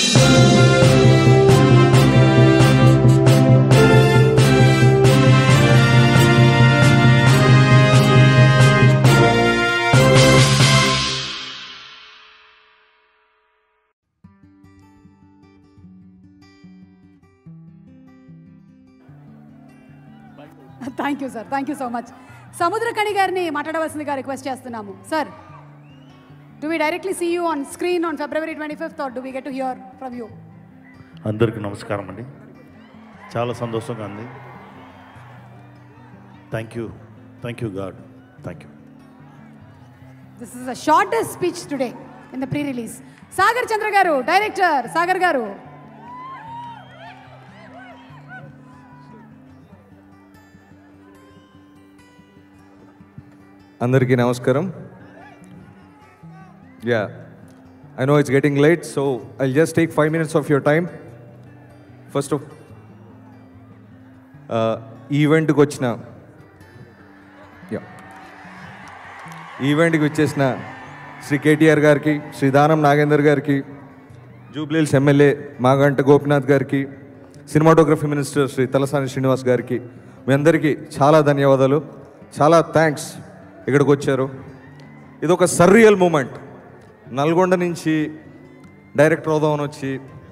Thank you sir thank you so much Samuthirakani గారిని మాట్లాడవలసిందిగా request చేస్తున్నాము sir do we directly see you on screen on February twenty fifth or do we get to hear from you అందరికీ నమస్కారం అండి చాలా సంతోషంగా ఉంది thank you thank you God thank you this is the shortest speech today in the pre release Sagar Chandra గారు director Sagar గారు అందరికీ నమస్కారం yeah I know it's getting late so I just take five minutes of your time first of ఈవెంట్కి వచ్చిన yeah ఈవెంట్కి వచ్చేసిన శ్రీ కేటీఆర్ గారికి శ్రీ దానం నాగేందర్ గారికి జూబ్లీల్స్ ఎమ్మెల్యే మాగంట గోపినాథ్ గారికి సినిమాటోగ్రఫీ మినిస్టర్ శ్రీ తలసాని శ్రీనివాస్ గారికి మీ అందరికీ చాలా ధన్యవాదాలు చాలా థ్యాంక్స్ ఇక్కడికి వచ్చారు ఇది ఒక సర్రియల్ మూమెంట్ నల్గొండ నుంచి డైరెక్టర్ అవుదామని వచ్చి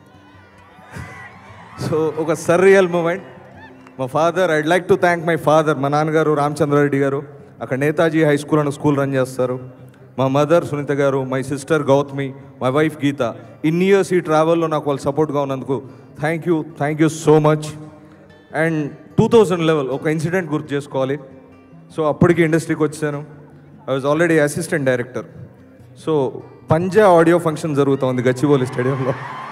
సో ఒక సర్రియల్ మూమెంట్ మా father I'd like to thank my father మా నాన్నగారు రామచంద్రారెడ్డి గారు అక్కడ నేతాజీ హై స్కూల్ అని స్కూల్ రన్ చేస్తారు మా మదర్ సునీత గారు my sister Gauthami my wife Geetha in years ఈ ట్రావెల్లో నాకు వాళ్ళు సపోర్ట్గా ఉన్నందుకు thank you thank you so much and two thousand level ఒక ఇన్సిడెంట్ గుర్తు చేసుకోవాలి సో అప్పటికి ఇండస్ట్రీకి వచ్చాను I was already assistant director so Panjaa audio function జరుగుతోంది గచ్చిబౌలి స్టేడియంలో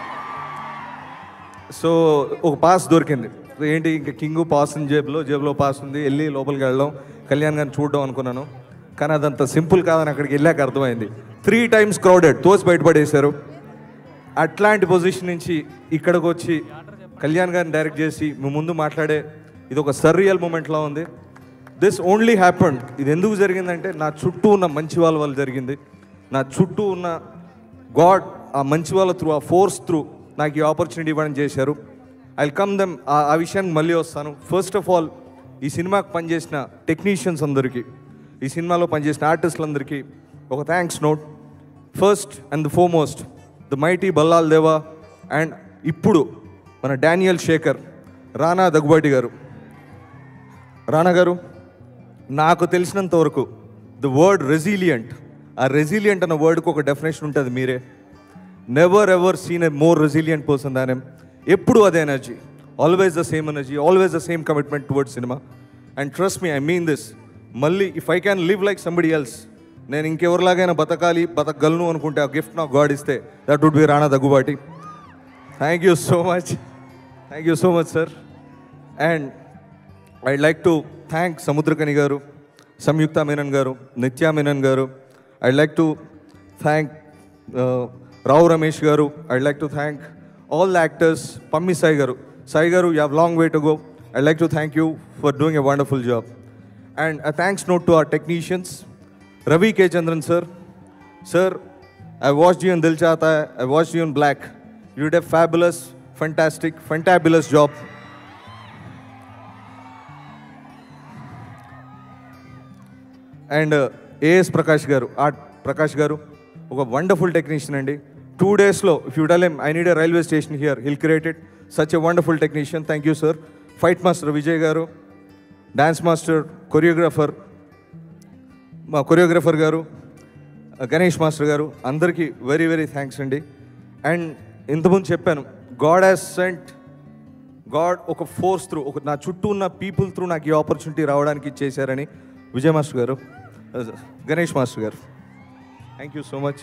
సో ఒక పాస్ దొరికింది ఏంటి ఇంకా కింగ్ పాస్ ఉంది జేబులో జేబులో పాస్ ఉంది వెళ్ళి లోపలికి వెళ్ళడం కళ్యాణ్ గారిని చూడడం అనుకున్నాను కానీ అదంత సింపుల్ కాదని అక్కడికి వెళ్ళాక అర్థమైంది త్రీ టైమ్స్ క్రౌడెడ్ తోసి బయటపడేశారు అట్లాంటి పొజిషన్ నుంచి ఇక్కడికి వచ్చి కళ్యాణ్ గారిని డైరెక్ట్ చేసి మీ ముందు మాట్లాడే ఇది ఒక సర్రియల్ మూమెంట్లా ఉంది దిస్ ఓన్లీ హ్యాపన్ ఇది ఎందుకు జరిగిందంటే నా చుట్టూ ఉన్న మంచి వాళ్ళ వల్ల జరిగింది నా చుట్టూ ఉన్న గాడ్ ఆ మంచి వాళ్ళ త్రూ ఆ ఫోర్స్ త్రూ నాకు ఈ ఆపర్చునిటీ ఇవ్వడం చేశారు ఐ కమ్ దెమ్ ఆ విషయానికి మళ్ళీ వస్తాను ఫస్ట్ ఆఫ్ ఆల్ ఈ సినిమాకి పనిచేసిన టెక్నీషియన్స్ అందరికీ ఈ సినిమాలో పనిచేసిన ఆర్టిస్టులందరికీ ఒక thanks note first and the foremost the mighty Ballal Deva and ఇప్పుడు మన డానియల్ శేఖర్ రానా దగ్గుబాటి గారు రానా గారు నాకు తెలిసినంత వరకు ద వర్డ్ రెసిలియంట్ ఆ రెసిలియంట్ అన్న వర్డ్కి ఒక డెఫినేషన్ ఉంటుంది మీరే never ever seen a more resilient person than him ఎప్పుడు అదే energy always the same energy always the same commitment towards cinema and trust me I mean this మళ్ళీ if I can live like somebody else నేను ఇంకెవరిలాగైనా బతకాలి బతకగలను అనుకుంటే ఆ gift నాకు God ఇస్తే that would be Rana Daggubati thank you so much thank you so much sir and I like to thank Samuthirakani గారు సంయుక్త మేనన్ గారు నిత్యా మేనన్ గారు I like to thank Rao Ramesh గారు I like to thank all the actors Pammi Sai గారు సాయి గారు you have long way to go I like to thank you for doing a wonderful job and thanks note to our technicians Ravi K Chandran sir sir I watch you in Dil చాతా I watch you in black you day fabulous fantastic ఫంటాబులస్ job and as Prakash గారు art Prakash గారు ఒక wonderful technician అండి two డేస్లో if you tell M I need a railway station here hill created such a wonderful technician thank you sir fight master Vijay గారు dance master choreographer మా choreographer గారు Ganesh master గారు అందరికీ వెరీ వెరీ థ్యాంక్స్ అండి and ఇంతకుముందు చెప్పాను God has sent God ఒక force through ఒక నా చుట్టూ ఉన్న పీపుల్ త్రూ నాకు ఈ ఆపర్చునిటీ రావడానికి చేశారని విజయ్ మాస్టర్ గారు గణేష్ మాస్టర్ గారు థ్యాంక్ యూ సో మచ్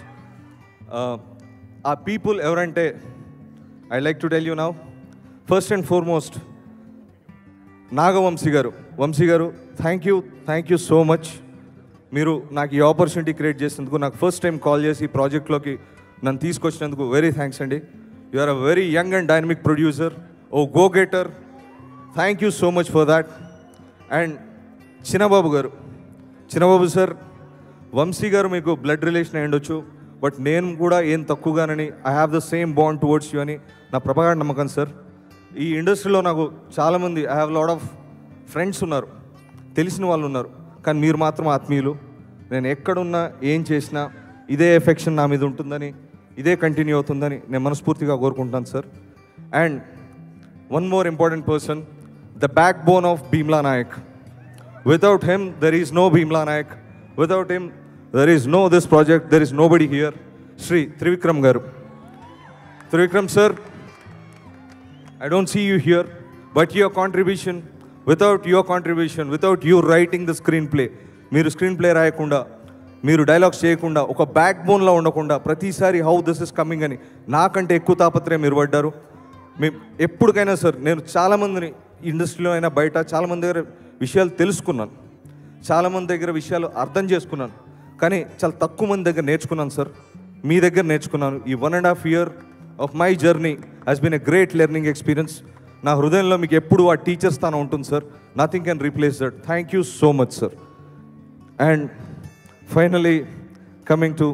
ఆ పీపుల్ ఎవరంటే I like to tell you now first and foremost Nagavamsi గారు వంశీ గారు thank you thank you so much మీరు నాకు ఈ ఆపర్చునిటీ క్రియేట్ చేసినందుకు నాకు ఫస్ట్ టైం కాల్ చేసి ఈ ప్రాజెక్ట్లోకి నన్ను తీసుకొచ్చినందుకు వెరీ థ్యాంక్స్ అండి you are a very young and dynamic producer oh go getter thank you so much for that and Chinnababu గారు చిన్నబాబు సార్ వంశీ గారు మీకు బ్లడ్ రిలేషన్ అయి ఉండొచ్చు బట్ నేను కూడా ఏం తక్కువగానని I have the same bond towards you అని నా ప్రభాకర్ నమ్మకం సార్ ఈ ఇండస్ట్రీలో నాకు చాలామంది I have lot of friends ఉన్నారు తెలిసిన వాళ్ళు ఉన్నారు కానీ మీరు మాత్రం ఆత్మీయులు నేను ఎక్కడున్నా ఏం చేసినా ఇదే ఎఫెక్షన్ నా మీద ఉంటుందని ఇదే కంటిన్యూ అవుతుందని నేను మనస్ఫూర్తిగా కోరుకుంటాను sir and one more important person the backbone of Bheemla Nayak without him there is no Bheemla Nayak without him there is no this project there is nobody here Shri Trivikram గారు Trivikram sir I don't see you here, but your contribution, without your contribution, without you writing the screenplay, మీరు screenplay రాయకుండా మీరు dialogues చేయకుండా ఒక back బోన్లో ఉండకుండా ప్రతిసారి how this is coming అని నాకంటే ఎక్కువ తాపత్రయం మీరు పడ్డారు మేము ఎప్పటికైనా సార్ నేను చాలామందిని ఇండస్ట్రీలో అయినా బయట చాలామంది దగ్గర విషయాలు తెలుసుకున్నాను చాలామంది దగ్గర విషయాలు అర్థం చేసుకున్నాను కానీ చాలా తక్కువ మంది దగ్గర నేర్చుకున్నాను సార్ మీ దగ్గర నేర్చుకున్నాను ఈ one and half year of my journey has been a great learning experience నా హృదయంలో మీకు ఎప్పుడు ఆ టీచర్ స్థానం ఉంటుంది sir nothing can replace that thank you so much sir and finally coming to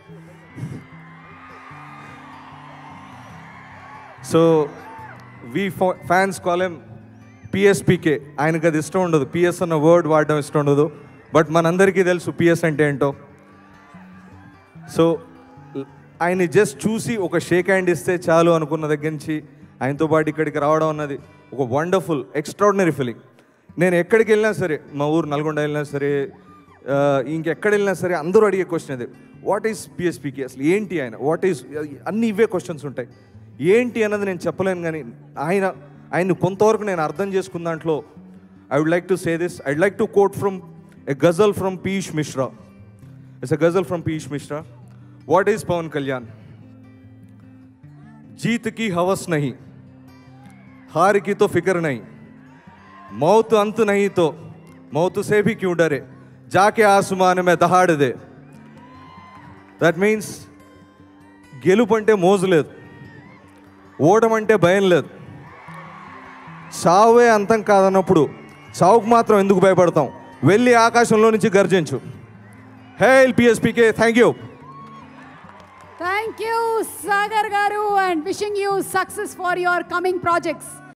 so we fans call him PSPK ఆయనకు అది ఇష్టం ఉండదు పిఎస్ అన్న వర్డ్ వాడడం ఇష్టం ఉండదు బట్ మనందరికీ తెలుసు పిఎస్ అంటే ఏంటో సో ఆయన్ని జస్ట్ చూసి ఒక షేక్ హ్యాండ్ ఇస్తే చాలు అనుకున్న దగ్గర నుంచి ఆయనతో పాటు ఇక్కడికి రావడం అన్నది ఒక వండర్ఫుల్ ఎక్స్ట్రాడినరీ ఫీలింగ్ నేను ఎక్కడికి వెళ్ళినా సరే మా ఊరు నల్గొండ వెళ్ళినా సరే ఆ, ఇంకెక్కడ వెళ్ళినా సరే అందరూ అడిగే క్వశ్చన్ అదే వాట్ ఈస్ పిఎస్పీకి అసలు ఏంటి ఆయన వాట్ ఈస్ అన్ని ఇవే క్వశ్చన్స్ ఉంటాయి ఏంటి అన్నది నేను చెప్పలేను కానీ ఆయన ఆయన్ని కొంతవరకు నేను అర్థం చేసుకున్న దాంట్లో I would like to say this I like to quote from a ghazal from Piyush Mishra it's a ghazal from Piyush Mishra what is Pawan Kalyan जीत की हवस नहीं हार की तो फिक्र नहीं मौत अंत नहीं तो मौत से भी क्यों डरे जाके आसमान में दहाड़ दे దట్ మీన్స్ గెలుపు అంటే మోజు లేదు ఓటమంటే భయం లేదు చావే అంతం కాదన్నప్పుడు చావుకు మాత్రం ఎందుకు భయపడతాం వెళ్ళి ఆకాశంలో నుంచి గర్జించు hey LPSPK thank you Thank you, Sagar Garu, and wishing you success for your coming projects.